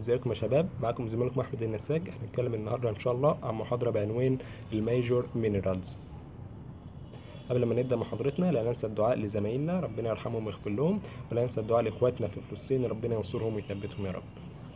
ازيكم يا شباب معاكم زميلكم احمد النساج هنتكلم النهارده ان شاء الله عن محاضره بعنوان الميجور مينرالز قبل ما نبدا محاضرتنا لا ننسى الدعاء لزمايلنا ربنا يرحمهم ويغفر لهم ولا ننسى الدعاء لاخواتنا في فلسطين ربنا ينصرهم ويثبتهم يا رب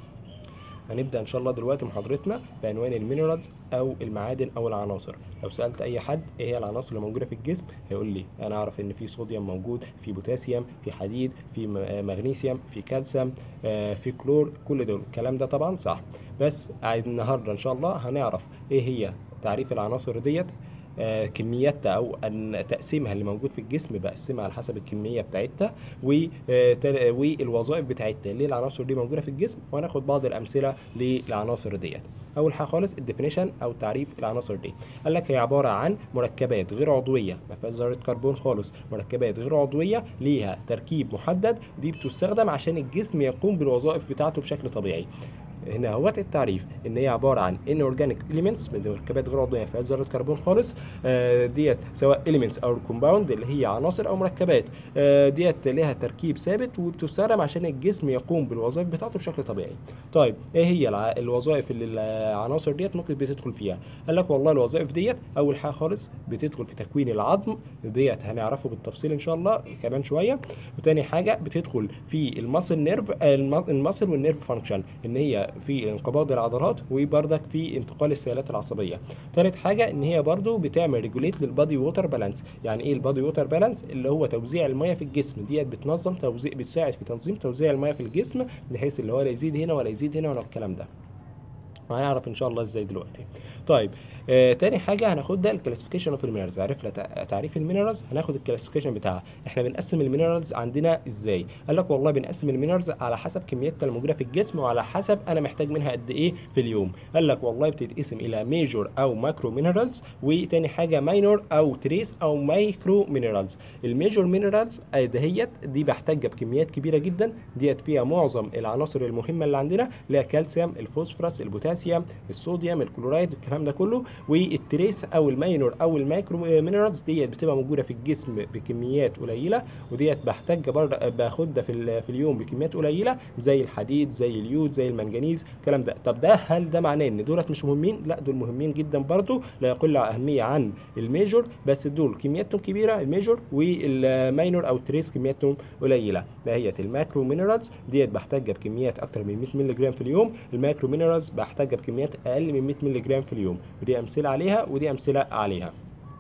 هنبدا ان شاء الله دلوقتي محاضرتنا بعنوان المينرالز او المعادن او العناصر لو سالت اي حد ايه هي العناصر اللي موجوده في الجسم هيقول لي انا اعرف ان في صوديوم موجود في بوتاسيوم في حديد في م- مغنيسيوم في كالسيوم آه، في كلور كل دول الكلام ده طبعا صح بس النهارده ان شاء الله هنعرف ايه هي تعريف العناصر ديت آه، كمياتها او ان تقسيمها اللي موجود في الجسم بقسمها على حسب الكميه بتاعتها و- آه، تل- والوظائف بتاعتها ليه العناصر دي موجوده في الجسم وهناخد بعض الامثله للعناصر ديت اول حاجه خالص الديفينيشن او تعريف العناصر دي قال لك هي عباره عن مركبات غير عضويه ما فيهاش ذره كربون خالص مركبات غير عضويه ليها تركيب محدد دي بتستخدم عشان الجسم يقوم بالوظائف بتاعته بشكل طبيعي هنا هوت التعريف ان هي عباره عن inorganic elements من مركبات غير عضويه ما فيهاش ذره كربون خالص آه، ديت سواء elements او compound اللي هي عناصر او مركبات آه، ديت لها تركيب ثابت وبتستخدم عشان الجسم يقوم بالوظائف بتاعته بشكل طبيعي طيب ايه هي الع- الوظائف اللي العناصر ديت ممكن بتدخل فيها قال لك والله الوظائف ديت اول حاجه خالص بتدخل في تكوين العظم ديت هنعرفه بالتفصيل ان شاء الله كمان شويه وتاني حاجه بتدخل في الماسل نيرف الماسل والنيرف فانكشن ان هي في انقباض العضلات وبرضك في انتقال السيالات العصبيه تالت حاجه ان هي برضو بتعمل ريجوليت للبادي ووتر بالانس يعني ايه البادي ووتر بالانس اللي هو توزيع الميه في الجسم ديت بتنظم توزيع بتساعد في تنظيم توزيع الميه في الجسم بحيث اللي هو لا يزيد هنا ولا يزيد هنا ولا الكلام ده وهنعرف ان شاء الله ازاي دلوقتي طيب آه تاني حاجه هناخدها الكلاسيفيكيشن اوف المينرالز عرفنا تع- تعريف المينرالز هناخد الكلاسيفيكيشن بتاعها احنا بنقسم المينرالز عندنا ازاي قال لك والله بنقسم المينرالز على حسب كميتها الموجوده في الجسم وعلى حسب انا محتاج منها قد ايه في اليوم قال لك والله بتتقسم الى ميجور او ماكرو مينرالز وتاني حاجه ماينور او تريس او مايكرو مينرالز الميجور مينرالز دهيت دي بحتاجها بكميات كبيره جدا ديت فيها معظم العناصر المهمه اللي عندنا اللي هي الكالسيوم الفوسفورس البوتاسيوم الصوديوم الكلورايد الكلام ده كله والتريس او الماينور او المايكرو مينرالز ديت بتبقى موجوده في الجسم بكميات قليله وديت بحتاجها برضه باخدها في ال- في اليوم بكميات قليله زي الحديد زي اليود زي المنجنيز الكلام ده طب ده هل ده معناه ان دولت مش مهمين لا دول مهمين جدا برضه لا يقل اهميه عن الميجور بس دول كمياتهم كبيره الميجور والماينور او التريس كمياتهم قليله دهيت الماكرو مينرالز ديت بحتاجها بكميات اكتر من 100 مللي جرام في اليوم الماكرو مينرالز بحتاجها بكميات اقل من 100 مللي جرام في اليوم ودي امثله عليها ودي امثله عليها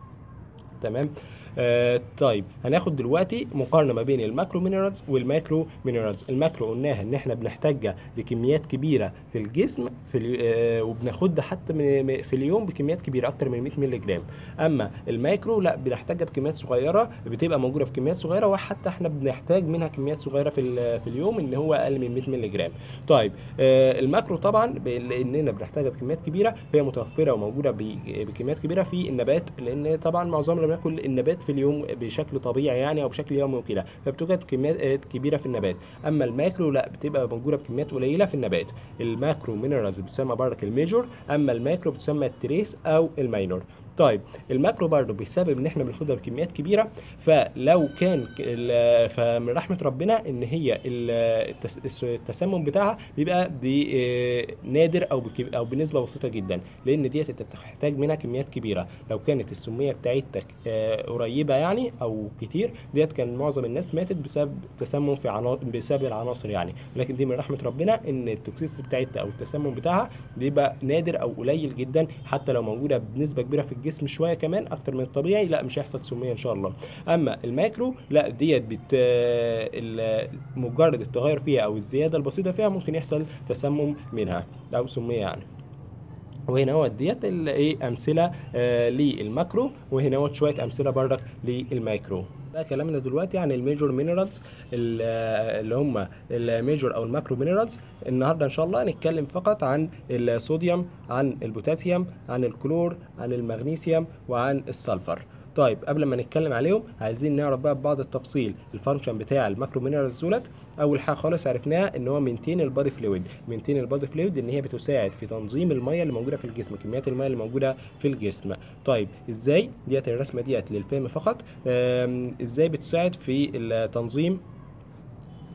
تمام آه طيب هناخد دلوقتي مقارنه ما بين الماكرو مينرالز والماكرو مينرالز الماكرو قلناها ان احنا بنحتاجها بكميات كبيره في الجسم في اليو- آه وبناخدها حتى من من- في اليوم بكميات كبيره اكتر من 100 مللي جرام اما الماكرو لا بنحتاجها بكميات صغيره بتبقى موجوده في كميات صغيره وحتى احنا بنحتاج منها كميات صغيره في ال- في اليوم اللي هو اقل من 100 مللي جرام طيب آه الماكرو طبعا ب- لاننا بنحتاجها بكميات كبيره فهي متوفره وموجوده ب- بكميات كبيره في النبات لان طبعا معظمنا بناكل النبات في اليوم بشكل طبيعي يعني او بشكل يومي وكده فبتوجد كميات آه، كبيره في النبات اما الماكرو لا بتبقى موجوده بكميات قليله في النبات الماكرو مينرالز بتسمى برضك الميجور اما الماكرو بتسمى التريس او الماينور طيب الماكرو برضه بسبب ان احنا بناخدها بكميات كبيره فلو كان ك- ال- فمن رحمه ربنا ان هي ال- التس- الس- التسمم بتاعها بيبقى ب- آه، نادر او بك- او بنسبه بسيطه جدا لان ديت انت بتحتاج منها كميات كبيره لو كانت السميه بتاعتك آه، قريبه يعني او كتير ديت كان معظم الناس ماتت بسبب تسمم في عناصر بسبب العناصر يعني لكن دي من رحمه ربنا ان التوكسيس بتاعتها او التسمم بتاعها بيبقى نادر او قليل جدا حتى لو موجوده بنسبه كبيره في الجسم شويه كمان اكتر من الطبيعي لا مش هيحصل سميه ان شاء الله اما الماكرو لا ديت بت ال- مجرد التغير فيها او الزياده البسيطه فيها ممكن يحصل تسمم منها او سميه يعني وهنا هو ديت ال- ايه امثله آه للماكرو وهنا هو شويه امثله بردك للمايكرو بقى كلامنا دلوقتي عن الميجور مينرالز اللي هم الميجور او الماكرو مينرالز النهارده ان شاء الله هنتكلم فقط عن الصوديوم عن البوتاسيوم عن الكلور عن المغنيسيوم وعن السلفر طيب قبل ما نتكلم عليهم عايزين نعرف بقى ببعض التفصيل الفانكشن بتاع الماكرو مينرالز دولت اول حاجه خالص عرفناها ان هو مينتين البادي فلويد مينتين البادي فلويد ان هي بتساعد في تنظيم الميه اللي موجوده في الجسم كميات الميه اللي موجوده في الجسم طيب ازاي ديت الرسمه ديت للفهم فقط آم، ازاي بتساعد في التنظيم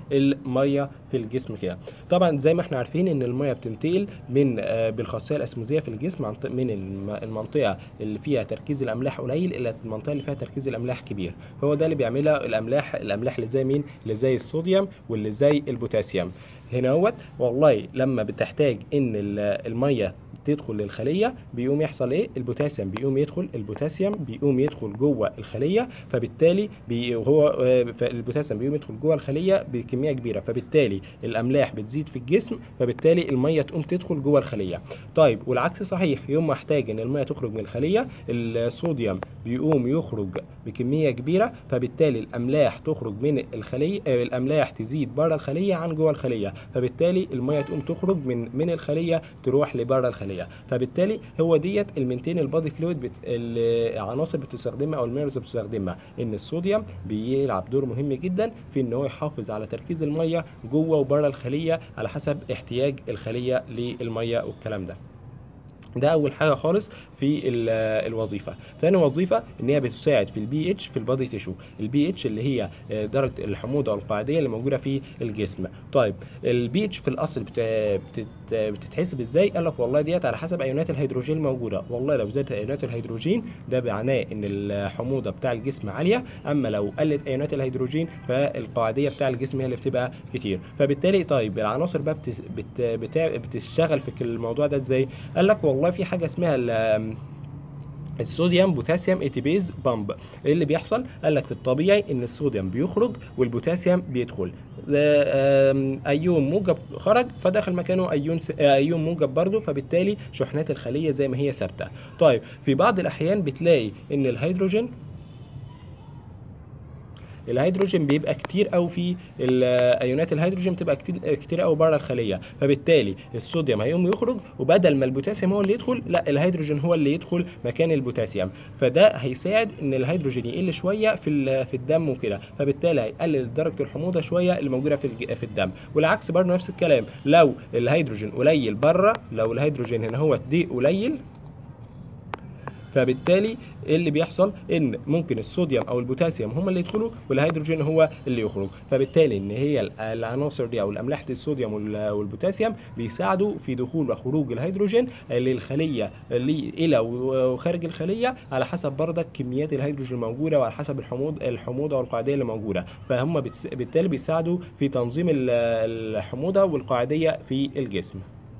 الميه في الجسم كده طبعا زي ما احنا عارفين ان الميه بتنتقل من آه، بالخاصيه الاسموزيه في الجسم عن طريق- من الم- المنطقه اللي فيها تركيز الاملاح قليل الى المنطقه اللي فيها تركيز الاملاح كبير فهو ده اللي بيعملها الاملاح الاملاح اللي زي مين اللي زي الصوديوم واللي زي البوتاسيوم هنا هوت والله لما بتحتاج ان ال- الميه تدخل للخليه بيقوم يحصل ايه البوتاسيوم بيقوم يدخل البوتاسيوم بيقوم يدخل جوه الخليه فبالتالي بي هو آه، فالبوتاسيوم بيقوم يدخل جوه الخليه بكميه كبيره فبالتالي الاملاح بتزيد في الجسم فبالتالي الميه تقوم تدخل جوه الخليه طيب والعكس صحيح يوم ما احتاج ان الميه تخرج من الخليه الصوديوم بيقوم يخرج بكميه كبيره فبالتالي الاملاح تخرج من الخليه آه، الاملاح تزيد بره الخليه عن جوه الخليه فبالتالي الميه تقوم تخرج من من الخليه تروح لبره الخليه فبالتالي هو ديت المنتين البادي فلويد بت... العناصر بتستخدمها او المينرالز بتستخدمها ان الصوديوم بيلعب دور مهم جدا في ان هو يحافظ على تركيز الميه جوه وبره الخليه على حسب احتياج الخليه للميه والكلام ده ده اول حاجه خالص في ال- الوظيفه تاني وظيفه ان هي بتساعد في البي اتش في البادي تيشو البي اتش اللي هي آه، درجه الحموضه والقاعديه اللي موجوده في الجسم طيب البي اتش في الاصل بت... بتت... بتتحسب ازاي قال لك والله ديت على حسب ايونات الهيدروجين الموجوده والله لو زادت ايونات الهيدروجين ده معناه ان الحموضه بتاع الجسم عاليه اما لو قلت ايونات الهيدروجين فالقاعديه بتاع الجسم هي اللي بتبقى كتير فبالتالي طيب العناصر بقى بتس... بت... بتاع... بتشتغل في الموضوع ده ازاي قال لك والله في حاجه اسمها ال... الصوديوم بوتاسيوم اتيبيز بامب ايه اللي بيحصل قال لك في الطبيعي ان الصوديوم بيخرج والبوتاسيوم بيدخل آه، آم، ايون موجب خرج فدخل مكانه ايون س... آه، ايون موجب برضه فبالتالي شحنات الخليه زي ما هي ثابته طيب في بعض الاحيان بتلاقي ان الهيدروجين الهيدروجين بيبقى كتير قوي في ال- ايونات الهيدروجين بتبقى كتير كتير قوي بره الخليه فبالتالي الصوديوم هيقوم يخرج وبدل ما البوتاسيوم هو اللي يدخل لا الهيدروجين هو اللي يدخل مكان البوتاسيوم فده هيساعد ان الهيدروجين يقل شويه في ال- في الدم وكده فبالتالي هيقلل درجه الحموضه شويه اللي موجوده في الج- في الدم والعكس برضه نفس الكلام لو الهيدروجين قليل بره لو الهيدروجين هنا هو دي قليل فبالتالي ايه اللي بيحصل ان ممكن الصوديوم او البوتاسيوم هم اللي يدخلوا والهيدروجين هو اللي يخرج فبالتالي ان هي ال- العناصر دي او الاملاح دي الصوديوم وال- والبوتاسيوم بيساعدوا في دخول وخروج الهيدروجين للخليه اللي الى وخارج الخليه على حسب بردك كميات الهيدروجين الموجوده وعلى حسب الحموض الحموضه والقاعديه اللي موجوده فهم بتس- بالتالي بيساعدوا في تنظيم ال- الحموضه والقاعديه في الجسم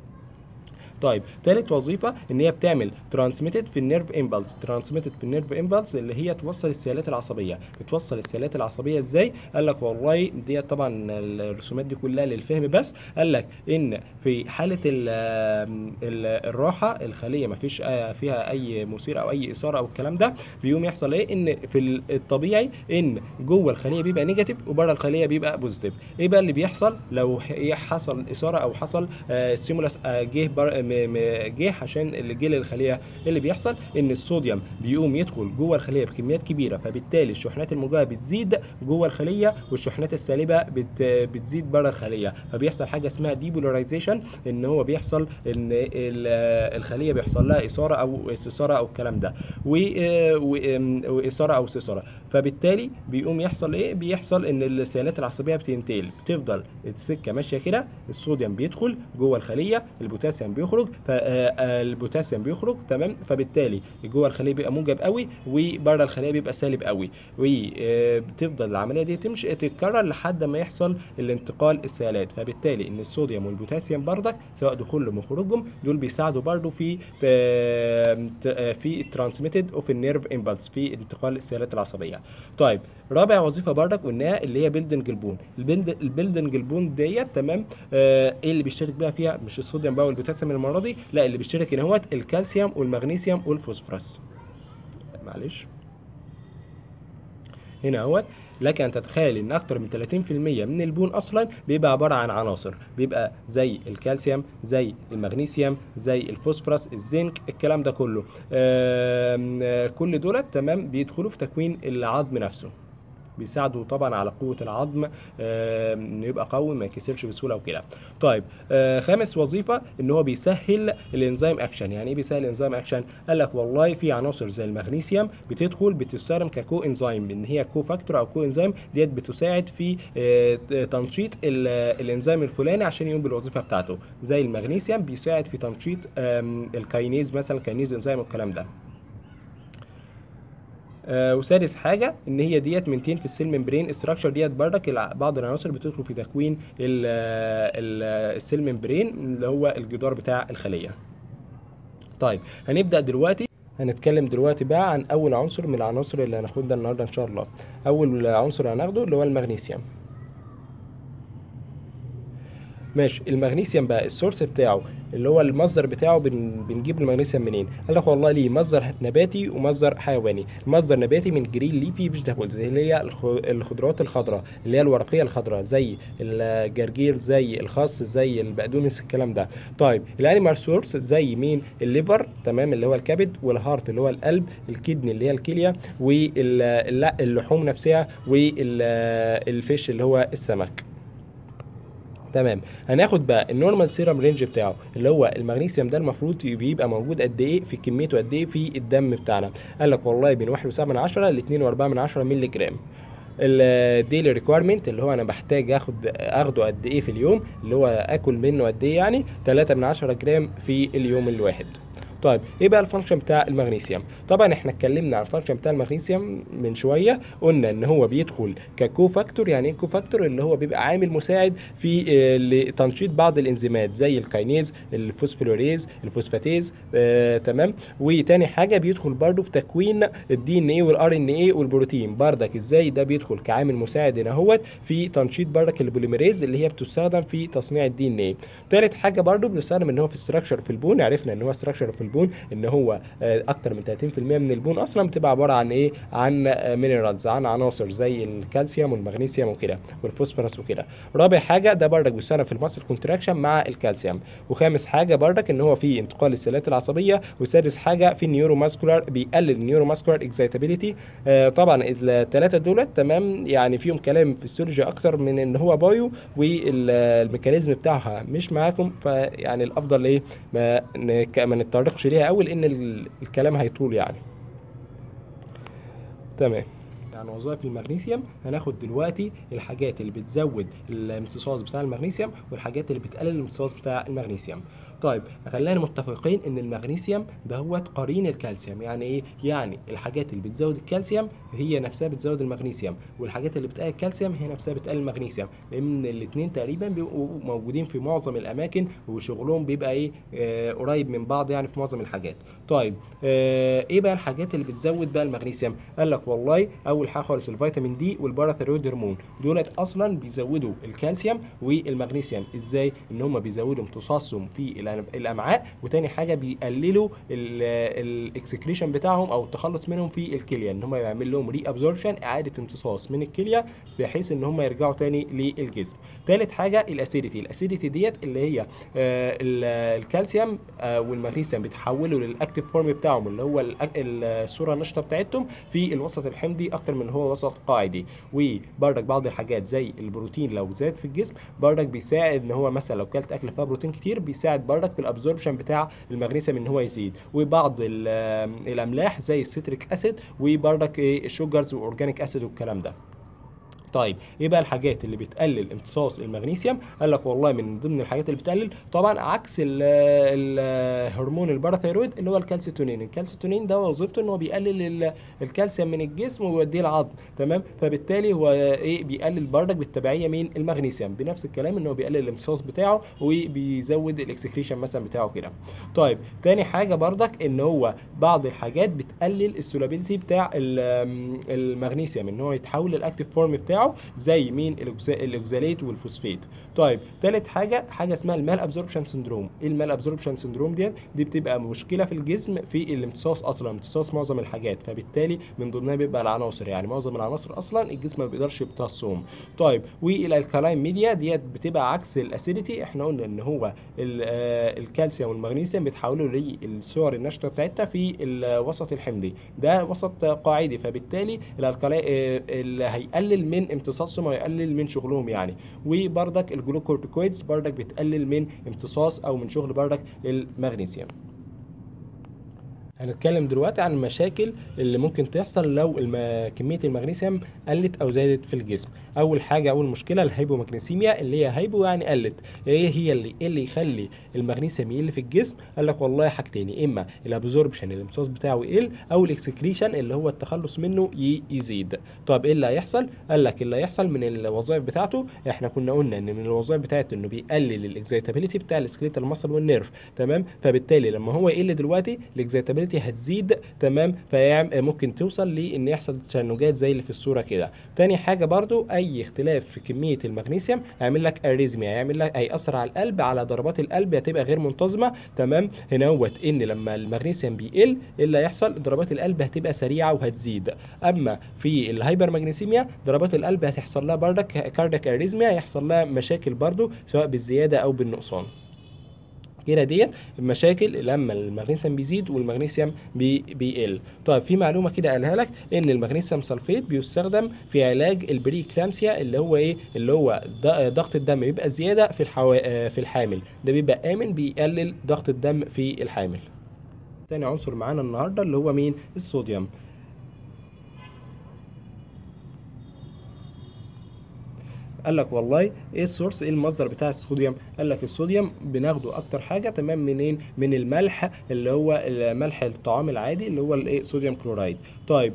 طيب تالت وظيفه ان هي بتعمل ترانسميتد في النيرف امبلس ترانسميتد في النيرف امبلس اللي هي توصل السيالات العصبيه بتوصل السيالات العصبيه ازاي قال لك والله دي طبعا الرسومات دي كلها للفهم بس قال لك ان في حاله ال ال الراحه الخليه ما فيش فيها اي مثير او اي اثاره او الكلام ده بيقوم يحصل ايه ان في الطبيعي ان جوه الخليه بيبقى نيجاتيف وبره الخليه بيبقى بوزيتيف ايه بقى اللي بيحصل لو ح- حصل اثاره او حصل ستيمولاس جه بر- م- م- جه عشان اللي جه للخليه إيه اللي بيحصل ان الصوديوم بيقوم يدخل جوه الخليه بكميات كبيره فبالتالي الشحنات الموجبه بتزيد جوه الخليه والشحنات السالبه بت بتزيد بره الخليه فبيحصل حاجه اسمها ديبولاريزيشن ان هو بيحصل ان ال- الخليه بيحصل لها اثاره او استثاره او الكلام ده و- و- واثاره او استثاره فبالتالي بيقوم يحصل ايه بيحصل ان السيالات العصبيه بتنتقل بتفضل السكه ماشيه كده الصوديوم بيدخل جوه الخليه البوتاسيوم بيخرج فالبوتاسيوم بيخرج تمام فبالتالي جوه الخليه بيبقى موجب قوي وبره الخليه بيبقى سالب قوي وبتفضل العمليه دي تمشي تتكرر لحد ما يحصل الانتقال السيالات فبالتالي ان الصوديوم والبوتاسيوم بردك سواء دخولهم وخروجهم دول بيساعدوا برضو في في الترانسميتد اوف النيرف امبلس في انتقال السيالات العصبيه طيب رابع وظيفه بردك قلناها اللي هي بيلدنج البون البيلد البيلدنج البون ديت تمام آه ايه اللي بيشترك بقى فيها مش الصوديوم بقى والبوتاسيوم المره دي لا اللي بيشترك هنا هو الكالسيوم والمغنيسيوم والفوسفورس معلش هنا اهوت لك ان تتخيل ان اكتر من 30% من البون اصلا بيبقى عباره عن عناصر بيبقى زي الكالسيوم زي المغنيسيوم زي الفوسفورس الزنك الكلام ده كله آم، آه، كل دولت تمام بيدخلوا في تكوين العظم نفسه بيساعده طبعا على قوه العظم آه، انه يبقى قوي ما يكسرش بسهوله وكده طيب آه، خامس وظيفه ان هو بيسهل الانزيم اكشن يعني ايه بيسهل الانزيم اكشن قال لك والله في عناصر زي المغنيسيوم بتدخل بتستخدم ككو انزيم ان هي كو فاكتور او كو انزيم ديت بتساعد في آه، تنشيط ال- الانزيم الفلاني عشان يقوم بالوظيفه بتاعته زي المغنيسيوم بيساعد في تنشيط آم، الكاينيز مثلا كاينيز انزيم والكلام ده آه وسادس حاجه ان هي ديت منتين في السيل ممبرين استراكشر ديت بردك الع- بعض العناصر بتدخل في تكوين ال- ال- السيل ممبرين اللي هو الجدار بتاع الخليه طيب هنبدا دلوقتي هنتكلم دلوقتي بقى عن اول عنصر من العناصر اللي هناخدها النهارده ان شاء الله اول عنصر هناخده اللي هو المغنيسيوم ماشي المغنيسيوم بقى السورس بتاعه اللي هو المصدر بتاعه بن... بنجيب المغنيسيوم منين قال لك والله ليه مصدر نباتي ومصدر حيواني المصدر نباتي من جرين ليفي فيجيتابلز اللي هي الخ... الخضروات الخضراء اللي هي الورقيه الخضراء زي الجرجير زي الخس زي البقدونس الكلام ده طيب الانيمال سورس زي مين الليفر تمام اللي هو الكبد والهارت اللي هو القلب الكدني اللي هي الكليه واللحوم نفسها والفيش اللي هو السمك تمام هناخد بقى النورمال سيرم رينج بتاعه اللي هو المغنيسيوم ده المفروض بيبقى موجود قد ايه في كميته قد ايه في الدم بتاعنا قال لك والله بين 1.7 من 10 ل 2.4 من 10 مللي جرام الديلي ريكويرمنت اللي هو انا بحتاج اخد اخده قد ايه في اليوم اللي هو اكل منه قد ايه يعني 3 من 10 جرام في اليوم الواحد طيب ايه بقى الفانكشن بتاع المغنيسيوم طبعا احنا اتكلمنا عن الفانكشن بتاع المغنيسيوم من شويه قلنا ان هو بيدخل ككو فاكتور يعني ايه كو فاكتور اللي هو بيبقى عامل مساعد في آه، لتنشيط بعض الانزيمات زي الكاينيز الفوسفوريز الفوسفاتيز آه، تمام وتاني حاجه بيدخل برضه في تكوين الدي ان ايه والار ان ايه والبروتين بردك ازاي ده بيدخل كعامل مساعد هنا اهوت في تنشيط بردك البوليميريز اللي هي بتستخدم في تصنيع الدي ان ايه تالت حاجه برضه بنستخدم ان هو في الستراكشر في البون عرفنا ان هو ستراكشر في البون ان هو آه، اكتر من 30% من البون اصلا بتبقى عباره عن ايه عن مينرالز عن عناصر زي الكالسيوم والمغنيسيوم وكده والفوسفورس وكده رابع حاجه ده بردك بيستخدم في الماسل كونتراكشن مع الكالسيوم وخامس حاجه بردك ان هو في انتقال السيلات العصبيه وسادس حاجه في النيورو ماسكولار بيقلل النيورو ماسكولار اكزايتابيليتي طبعا الثلاثه دولت تمام يعني فيهم كلام في السيولوجي اكتر من ان هو بايو والميكانيزم بتاعها مش معاكم فيعني الافضل ايه ما نك- ما نتطرقش ليها قوي لان ال- الكلام هيطول يعني تمام يعني وظائف المغنيسيوم هناخد دلوقتي الحاجات اللي بتزود الامتصاص بتاع المغنيسيوم والحاجات اللي بتقلل الامتصاص بتاع المغنيسيوم طيب خلينا متفقين ان المغنيسيوم ده هو قرين الكالسيوم يعني ايه يعني الحاجات اللي بتزود الكالسيوم هي نفسها بتزود المغنيسيوم والحاجات اللي بتقلل الكالسيوم هي نفسها بتقلل المغنيسيوم لان الاثنين تقريبا بيبقوا موجودين في معظم الاماكن وشغلهم بيبقى ايه آه قريب من بعض يعني في معظم الحاجات طيب آه ايه بقى الحاجات اللي بتزود بقى المغنيسيوم قال لك والله اول حاجه خالص الفيتامين دي والباراثيرويد هرمون دولت اصلا بيزودوا الكالسيوم والمغنيسيوم ازاي ان هم بيزودوا امتصاصهم في الأ- الامعاء وتاني حاجه بيقللوا الاكسكريشن بتاعهم او التخلص منهم في الكليه ان هم يعمل لهم ري ابزوربشن اعاده امتصاص من الكليه بحيث ان هم يرجعوا تاني للجسم تالت حاجه الاسيديتي الاسيديتي ديت اللي هي آه، ال- الكالسيوم آه، والمغنيسيوم بيتحولوا للاكتيف فورم بتاعهم اللي هو الأك- الصوره النشطه بتاعتهم في الوسط الحمضي اكتر من هو وسط قاعدي وبرضك بعض الحاجات زي البروتين لو زاد في الجسم برضك بيساعد ان هو مثلا لو كلت اكل فيها بروتين كتير بيساعد برضك في الابزوربشن بتاع المغنيسيوم ان هو يزيد وبعض ال- الاملاح زي السيتريك اسيد وبرضك ايه الشوجرز واورجانيك اسيد والكلام ده طيب ايه بقى الحاجات اللي بتقلل امتصاص المغنيسيوم قال لك والله من ضمن الحاجات اللي بتقلل طبعا عكس ال- ال- هرمون الباراثيرويد اللي هو الكالسيتونين الكالسيتونين ده وظيفته ان هو بيقلل ال- الكالسيوم من الجسم ويوديه العظم تمام فبالتالي هو ايه بيقلل بردك بالتبعيه من المغنيسيوم بنفس الكلام ان هو بيقلل الامتصاص بتاعه وبيزود الاكسكريشن مثلا بتاعه كده طيب تاني حاجه بردك ان هو بعض الحاجات بتقلل السولابيليتي بتاع ال- المغنيسيوم ان هو يتحول للاكتيف فورم بتاعه بتاعه زي مين الأوكزا- الاوكزاليت والفوسفات طيب تالت حاجه حاجه اسمها المال ابزوربشن سندروم ايه المال ابزوربشن سندروم ديت دي بتبقى مشكله في الجسم في الامتصاص اصلا امتصاص معظم الحاجات فبالتالي من ضمنها بيبقى العناصر يعني معظم العناصر اصلا الجسم ما بيقدرش يمتصهم طيب والالكالاين ميديا ديت بتبقى عكس الاسيديتي احنا قلنا ان هو ال- آه، الكالسيوم والمغنيسيوم بيتحولوا للصور النشطه بتاعتها في الوسط الحمضي ده وسط قاعدي فبالتالي الالكالاين آه، اللي هيقلل من امتصاصهم ويقلل من شغلهم يعني وبرضك الجلوكورتيكويدز برضك بتقلل من امتصاص او من شغل برضك المغنيسيوم هنتكلم دلوقتي عن المشاكل اللي ممكن تحصل لو الم... كمية المغنيسيوم قلت أو زادت في الجسم. أول حاجة أول مشكلة الهايبومغنيسيميا اللي هي هايبو يعني قلت. إيه هي اللي إيه اللي يخلي المغنيسيوم يقل في الجسم؟ قال لك والله حاجتين يا إما الابزوربشن الامتصاص بتاعه يقل أو الاكسكريشن اللي هو التخلص منه ي... يزيد. طب إيه اللي هيحصل؟ قال لك اللي هيحصل من الوظائف بتاعته إحنا كنا قلنا إن من الوظائف بتاعته إنه بيقلل الاكزيتابيليتي بتاع السكليتال ماسل والنيرف تمام؟ فبالتالي لما هو يقل دلوقتي الاكزيتابيليتي هتزيد تمام فيعمل ممكن توصل لان يحصل تشنجات زي اللي في الصوره كده تاني حاجه برضو اي اختلاف في كميه المغنيسيوم هيعمل لك اريزميا هيعمل لك هياثر على القلب على ضربات القلب هتبقى غير منتظمه تمام هنوت ان لما المغنيسيوم بيقل ايه اللي هيحصل ضربات القلب هتبقى سريعه وهتزيد اما في الهايبر مغنيسيميا ضربات القلب هتحصل لها بردك كاردياك اريزميا هيحصل لها مشاكل برضو سواء بالزياده او بالنقصان كده ديت المشاكل لما المغنيسيوم بيزيد والمغنيسيوم بي بيقل طيب في معلومه كده قالها لك ان المغنيسيوم سلفيت بيستخدم في علاج البري كلامسيا اللي هو ايه اللي هو ض- ضغط الدم بيبقى زياده في الحوا... آه، في الحامل ده بيبقى امن بيقلل ضغط الدم في الحامل تاني عنصر معانا النهارده اللي هو مين الصوديوم قال لك والله ايه السورس ايه المصدر بتاع الصوديوم قال لك الصوديوم بناخده اكتر حاجه تمام منين من الملح اللي هو الملح الطعام العادي اللي هو الايه صوديوم كلورايد طيب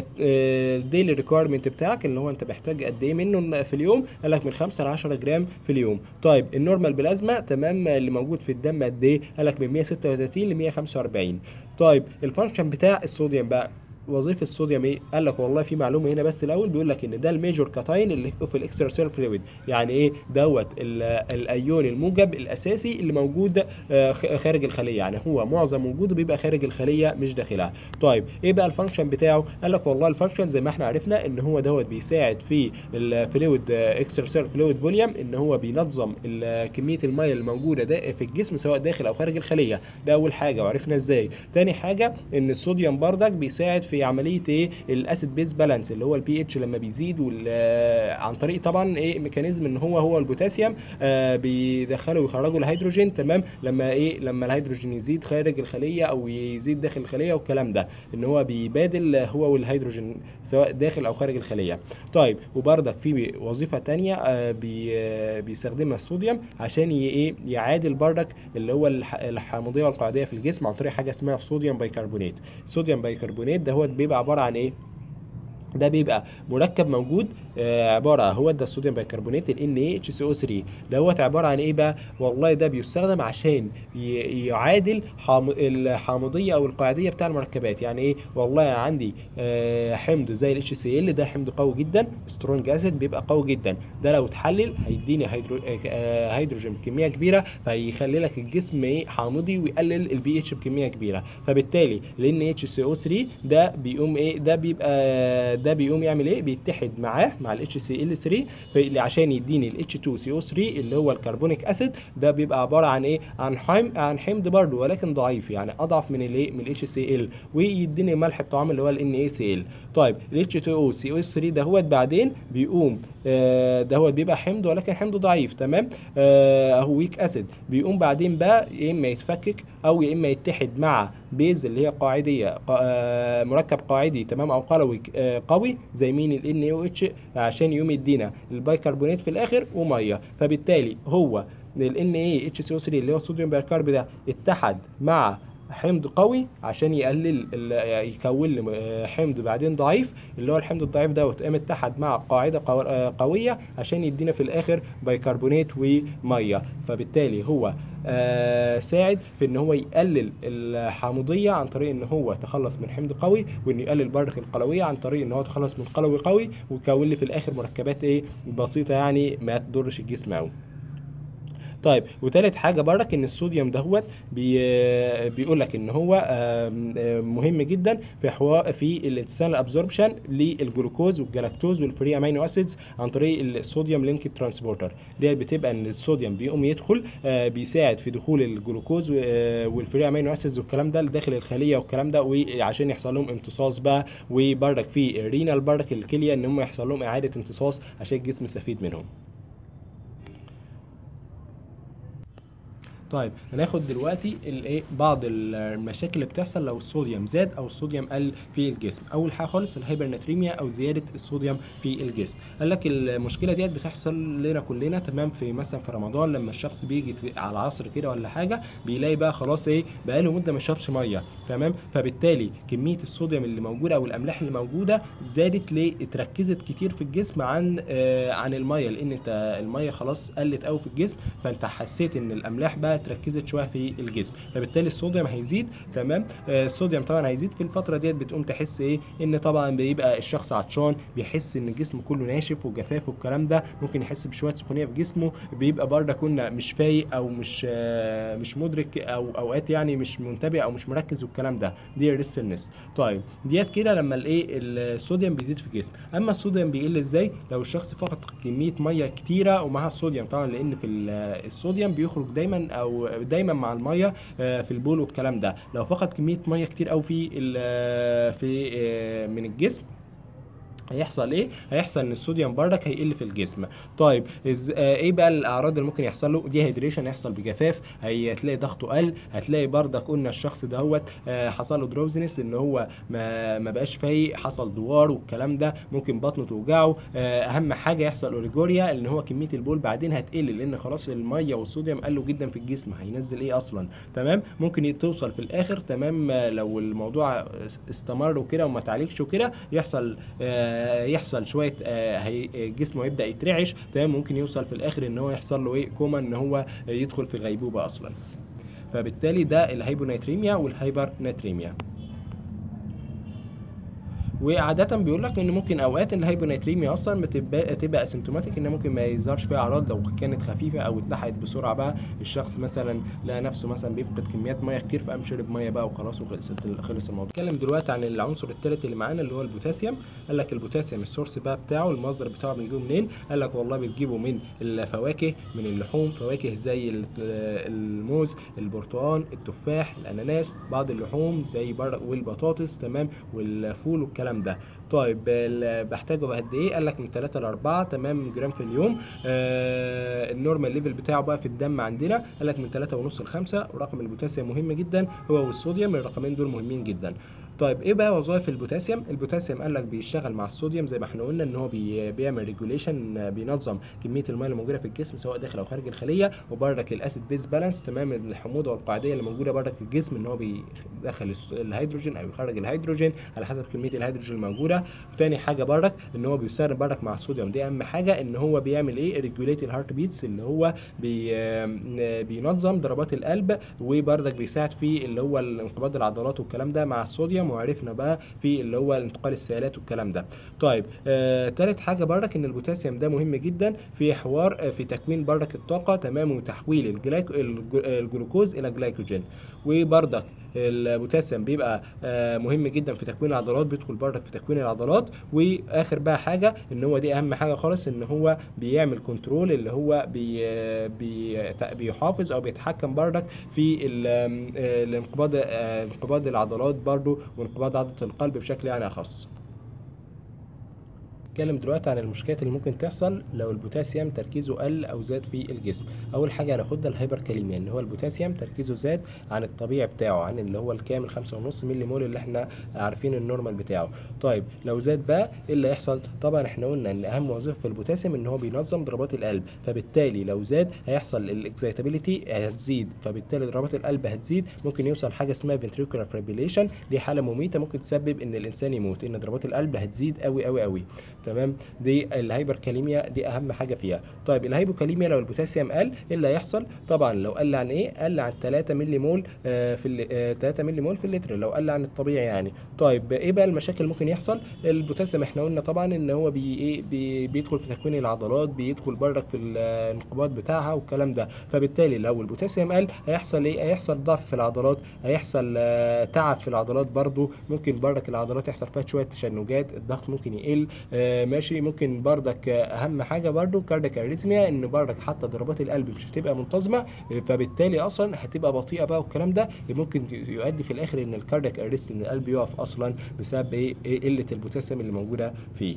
الديلي ريكويرمنت بتاعك اللي هو انت محتاج قد ايه منه في اليوم قال لك من 5 ل 10 جرام في اليوم طيب النورمال بلازما تمام اللي موجود في الدم قد ايه قال لك من 136 ل 145 طيب الفانكشن بتاع الصوديوم بقى وظيفه الصوديوم ايه؟ قال لك والله في معلومه هنا بس الاول بيقول لك ان ده الميجور كاتاين اللي في الاكسترا سيل فلويد يعني ايه دوت ال- الايون الموجب الاساسي اللي موجود آه، خ- خارج الخليه يعني هو معظم وجوده بيبقى خارج الخليه مش داخلها طيب ايه بقى الفانكشن بتاعه قال لك والله الفانكشن زي ما احنا عرفنا ان هو دوت بيساعد في الفلويد اكسترا سيل فلويد فوليوم ان هو بينظم ال- كميه الميه الموجوده ده في الجسم سواء داخل او خارج الخليه ده اول حاجه وعرفنا ازاي تاني حاجه ان الصوديوم بردك بيساعد في عمليه ايه الاسيد بيز بالانس اللي هو البي اتش لما بيزيد وال- آه، عن طريق طبعا ايه ميكانيزم ان هو هو البوتاسيوم آه بيدخلوا ويخرجوا الهيدروجين تمام لما ايه لما الهيدروجين يزيد خارج الخليه او يزيد داخل الخليه والكلام ده ان هو بيبادل هو والهيدروجين سواء داخل او خارج الخليه طيب وبرضك في وظيفه تانية آه بي آه بيستخدمها الصوديوم عشان ي- ايه يعادل بردك اللي هو الح- الحامضيه والقاعديه في الجسم عن طريق حاجه اسمها صوديوم بايكربونات صوديوم بايكربونات ده هو بيبقى عباره عن ايه ده بيبقى مركب موجود آه عباره هو ده الصوديوم بايكربونات ال NaHCO3 دوت عباره عن ايه بقى والله ده بيستخدم عشان ي- يعادل حام- الحامضيه او القاعديه بتاع المركبات يعني ايه والله عندي آه حمض زي ال HCl ده حمض قوي جدا سترونج اسيد بيبقى قوي جدا ده لو اتحلل هيديني هيدرو آه هيدروجين بكميه كبيره فيخلي لك الجسم ايه حامضي ويقلل البي اتش بكميه كبيره فبالتالي ال NaHCO3 ده بيقوم ايه ده بيبقى ده بيقوم يعمل ايه بيتحد معاه مع ال HCl3 في- عشان يديني ال H2CO3 اللي هو الكربونيك اسيد ده بيبقى عباره عن ايه عن حمض عن حمض برضه ولكن ضعيف يعني اضعف من الايه من ال HCl ويديني ملح الطعام اللي هو ال NaCl طيب ال H2CO3 ده هو بعدين بيقوم آه ده هو بيبقى حمض ولكن حمض ضعيف تمام آه هو ويك اسيد بيقوم بعدين بقى يا اما يتفكك او يا اما يتحد مع بيز اللي هي قاعديه قا- آه مركب قاعدي تمام او قلوي آه قوي زي مين ال NaOH عشان يقوم يدينا البايكربونات في الاخر وميه فبالتالي هو ال NaHCO3 اللي هو الصوديوم بايكرب ده اتحد مع حمض قوي عشان يقلل ال- يكون لي آه، حمض بعدين ضعيف اللي هو الحمض الضعيف دوت قام اتحد مع قاعده قو- آه، قويه عشان يدينا في الاخر بيكربونات وميه فبالتالي هو آه، ساعد في ان هو يقلل الحامضيه عن طريق ان هو يتخلص من حمض قوي وان يقلل برضك القلويه عن طريق ان هو يتخلص من قلوي قوي ويكون لي في الاخر مركبات ايه بسيطه يعني ما تضرش الجسم قوي طيب وتالت حاجه برك ان الصوديوم دهوت بي بيقول لك ان هو آم، آم، مهم جدا في حوار في الانسان الابزوربشن للجلوكوز والجلاكتوز والفري امينو اسيدز عن طريق الصوديوم لينك ترانسبورتر دي بتبقى ان الصوديوم بيقوم يدخل آه، بيساعد في دخول الجلوكوز و- آه، والفري امينو اسيدز والكلام ده لداخل الخليه والكلام ده وعشان يحصل لهم امتصاص بقى وبرك في الرينال برك الكليه ان هم يحصل لهم اعاده امتصاص عشان الجسم يستفيد منهم طيب هناخد دلوقتي الايه بعض المشاكل اللي بتحصل لو الصوديوم زاد او الصوديوم قل في الجسم اول حاجه خالص الهايبرناتريميا او زياده الصوديوم في الجسم قال لك المشكله ديت بتحصل لنا كلنا تمام في مثلا في رمضان لما الشخص بيجي على العصر كده ولا حاجه بيلاقي بقى خلاص ايه بقى له مده ما شربش ميه تمام فبالتالي كميه الصوديوم اللي موجوده او الاملاح اللي موجوده زادت ليه اتركزت كتير في الجسم عن آه عن الميه لان انت الميه خلاص قلت قوي في الجسم فانت حسيت ان الاملاح بقى اتركزت شويه في الجسم فبالتالي الصوديوم هيزيد تمام آه الصوديوم طبعا هيزيد في الفتره ديت بتقوم تحس ايه ان طبعا بيبقى الشخص عطشان بيحس ان الجسم كله ناشف وجفاف والكلام ده ممكن يحس بشويه سخونيه في جسمه بيبقى برضه كنا مش فايق او مش آه مش مدرك او اوقات يعني مش منتبه او مش مركز والكلام ده دي الريسلنس طيب ديت كده لما الايه الصوديوم بيزيد في الجسم اما الصوديوم بيقل ازاي لو الشخص فقد كميه ميه كتيره ومعها الصوديوم طبعا لان في ال- الصوديوم بيخرج دايما او دايما مع الميه آه، في البول والكلام ده لو فقد كميه ميه كتير قوي في ال- في آه، من الجسم هيحصل ايه هيحصل ان الصوديوم بردك هيقل في الجسم طيب إز... آه ايه بقى الاعراض اللي ممكن يحصل له دي هيدريشن يحصل بجفاف هتلاقي ضغطه قل هتلاقي بردك قلنا الشخص دهوت آه حصل له دروزنس ان هو ما ما بقاش فايق حصل دوار والكلام ده ممكن بطنه توجعه آه اهم حاجه يحصل اوريجوريا ان هو كميه البول بعدين هتقل لان خلاص الميه والصوديوم قلوا جدا في الجسم هينزل ايه اصلا تمام ممكن توصل في الاخر تمام آه، لو الموضوع استمر وكده وما تعالجش وكده يحصل آه يحصل شويه آه هي جسمه يبدا يترعش تمام ممكن يوصل في الاخر ان هو يحصل له ايه كوما ان هو يدخل في غيبوبه اصلا فبالتالي ده الهايبوناتريميا والهايبرناتريميا وعادة بيقول لك ان ممكن اوقات الهايبوناتريميا اصلا بتبقى تبقى اسيمتوماتيك ان ممكن ما يظهرش فيها اعراض لو كانت خفيفه او اتلحقت بسرعه بقى الشخص مثلا لقى نفسه مثلا بيفقد كميات ميه كتير فقام شرب ميه بقى وخلاص وخلصت خلص الموضوع. نتكلم دلوقتي عن العنصر الثالث اللي معانا اللي هو البوتاسيوم قال لك البوتاسيوم السورس بقى بتاعه المصدر بتاعه بنجيبه منين؟ قال لك والله بتجيبه من الفواكه من اللحوم فواكه زي ال- الموز البرتقال التفاح الاناناس بعض اللحوم زي بر والبطاطس تمام والفول والكلام ده طيب ال- بحتاجه بقد ايه قال لك من 3 ل 4 تمام جرام في اليوم آه النورمال ليفل بتاعه بقى في الدم عندنا قال لك من 3 ونص ل 5 ورقم البوتاسيوم مهم جدا هو والصوديوم الرقمين دول مهمين جدا طيب ايه بقى وظائف البوتاسيوم البوتاسيوم قال لك بيشتغل مع الصوديوم زي ما احنا قلنا ان هو بي بيعمل ريجوليشن بينظم كميه الميه اللي موجوده في الجسم سواء داخل او خارج الخليه وبرك الاسيد بيز بالانس تمام الحموضه والقاعديه اللي موجوده برك في الجسم ان هو بيدخل الس- الهيدروجين او يخرج الهيدروجين على حسب كميه الهيدروجين الموجوده تاني حاجه برك ان هو بيستخدم برك مع الصوديوم دي اهم حاجه ان هو بيعمل ايه ريجوليت الهارت بيتس اللي هو بي بينظم ضربات القلب وبرضك بيساعد في اللي هو انقباض العضلات والكلام ده مع الصوديوم وعرفنا بقى في اللي هو انتقال السيالات والكلام ده طيب آه تالت حاجه برضك ان البوتاسيوم ده مهم جدا في حوار آه في تكوين برضك الطاقه تمام وتحويل الجلايك الج- الجلوكوز الى جلايكوجين وبرضك البوتاسيوم بيبقى آه مهم جدا في تكوين العضلات بيدخل برضك في تكوين العضلات واخر بقى حاجه ان هو دي اهم حاجه خالص ان هو بيعمل كنترول اللي هو بي بي بيحافظ او بيتحكم برضك في ال- آه، الانقباض آه، انقباض العضلات برضو وانقباض عضله القلب بشكل يعني اخص هنتكلم دلوقتي عن المشكلات اللي ممكن تحصل لو البوتاسيوم تركيزه قل او زاد في الجسم اول حاجه هناخدها الهايبركاليميا ان هو البوتاسيوم تركيزه زاد عن الطبيعي بتاعه عن اللي هو الكامل 5.5 مللي مول اللي احنا عارفين النورمال بتاعه طيب لو زاد بقى ايه اللي هيحصل طبعا احنا قلنا ان اهم وظيفه في البوتاسيوم ان هو بينظم ضربات القلب فبالتالي لو زاد هيحصل الاكسايتابيليتي هتزيد فبالتالي ضربات القلب هتزيد ممكن يوصل حاجه اسمها ventricular fibrillation دي حاله مميته ممكن تسبب ان الانسان يموت ان ضربات القلب هتزيد قوي قوي قوي تمام دي الهايبركاليميا دي اهم حاجه فيها طيب الهايبوكاليميا لو البوتاسيوم قل ايه اللي هيحصل طبعا لو قل عن ايه قل عن 3 مللي مول آه في ال- آه 3 مللي مول في اللتر لو قل عن الطبيعي يعني طيب ايه بقى المشاكل اللي ممكن يحصل البوتاسيوم احنا قلنا طبعا ان هو بي ايه بي بيدخل في تكوين العضلات بيدخل برضك في الانقباض بتاعها والكلام ده فبالتالي لو البوتاسيوم قل هيحصل ايه هيحصل ضعف في العضلات هيحصل آه تعب في العضلات برضو ممكن برضك العضلات يحصل فيها شويه تشنجات الضغط ممكن يقل آه ماشي ممكن برضك آه، اهم حاجه برضو كاردياك اريثميا ان برضك حتى ضربات القلب مش هتبقى منتظمه آه، فبالتالي اصلا هتبقى بطيئه بقى والكلام ده ممكن يؤدي في الاخر ان الكاردياك اريست ان القلب يقف اصلا بسبب ايه إيه قله البوتاسيوم اللي موجوده فيه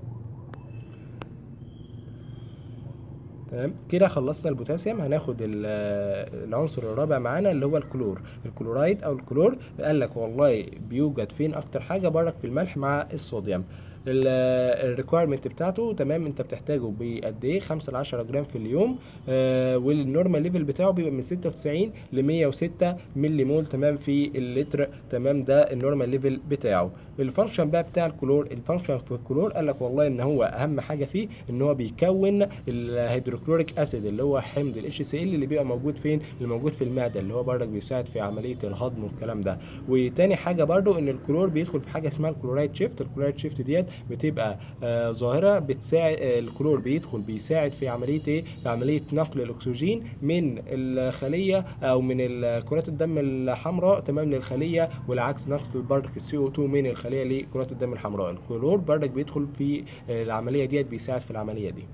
تمام كده خلصنا البوتاسيوم هناخد ال- العنصر الرابع معانا اللي هو الكلور الكلورايد او الكلور قال لك والله بيوجد فين اكتر حاجه برك في الملح مع الصوديوم الريكويرمنت بتاعته تمام انت بتحتاجه بقد ايه 5 ل 10 جرام في اليوم آه والنورمال ليفل بتاعه بيبقى من 96 ل 106 ملي مول تمام في اللتر تمام ده النورمال ليفل بتاعه الفانكشن بقى بتاع الكلور الفانكشن في الكلور قال لك والله ان هو اهم حاجه فيه ان هو بيكون الهيدروكلوريك اسيد اللي هو حمض الاتش سي ال اللي بيبقى موجود فين اللي موجود في المعده اللي هو برضك بيساعد في عمليه الهضم والكلام ده وتاني حاجه برضو ان الكلور بيدخل في حاجه اسمها الكلورايد شيفت الكلورايد شيفت ديت بتبقى آه ظاهره بتساعد آه الكلور بيدخل بيساعد في عمليه ايه في عمليه نقل الاكسجين من الخليه او من ال- كرات الدم الحمراء تمام للخليه والعكس نقل برضك السي او 2 من الخليه لكرات الدم الحمراء الكلور برضك بيدخل في آه، العمليه ديت بيساعد في العمليه دي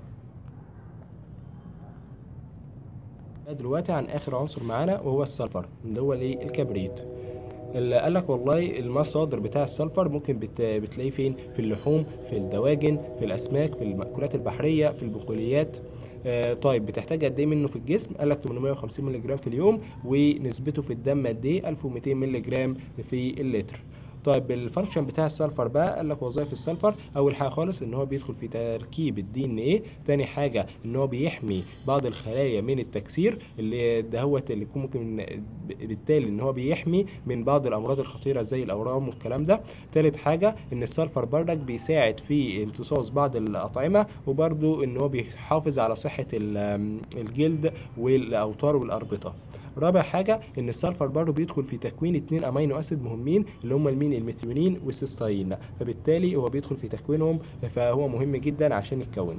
دلوقتي عن اخر عنصر معانا وهو السلفر اللي هو الايه الكبريت اللي قال لك والله المصادر بتاع السلفر ممكن بت... بتلاقيه فين في اللحوم في الدواجن في الاسماك في المأكولات البحريه في البقوليات آه طيب بتحتاج قد ايه منه في الجسم قال لك 850 مللي جرام في اليوم ونسبته في الدم قد ايه 1200 مللي جرام في اللتر طيب الفانكشن بتاع السلفر بقى قال لك وظائف السلفر اول حاجه خالص ان هو بيدخل في تركيب الدي ان ايه تاني حاجه ان هو بيحمي بعض الخلايا من التكسير اللي ده هو اللي يكون ممكن بالتالي ان هو بيحمي من بعض الامراض الخطيره زي الاورام والكلام ده تالت حاجه ان السلفر بردك بيساعد في امتصاص بعض الاطعمه وبرده ان هو بيحافظ على صحه ال- الجلد والاوتار والاربطه رابع حاجه ان السلفر برضه بيدخل في تكوين اتنين امينو اسيد مهمين اللي هم المين الميثيونين والسيستاين فبالتالي هو بيدخل في تكوينهم فهو مهم جدا عشان يتكونوا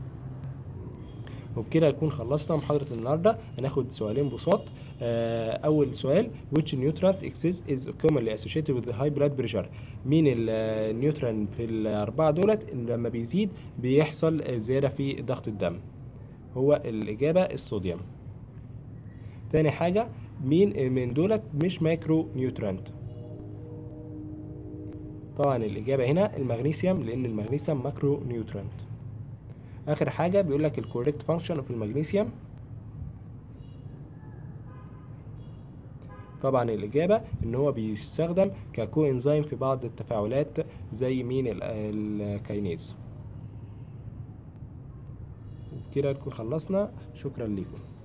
وبكده نكون خلصنا محاضرة النهاردة هناخد سؤالين بساط آه، أول سؤال which nutrient excess is commonly associated with the high blood pressure مين النيوتران في الأربعة دولت إن لما بيزيد بيحصل زيادة في ضغط الدم هو الإجابة الصوديوم تاني حاجة مين من دولت مش مايكرو نيوترانت طبعا الإجابة هنا المغنيسيوم لأن المغنيسيوم ماكرو نيوترانت آخر حاجة بيقول لك الكوريكت فانكشن اوف المغنيسيوم طبعا الإجابة إن هو بيستخدم ككو إنزيم في بعض التفاعلات زي مين ال- الكاينيز وبكده نكون خلصنا شكرا لكم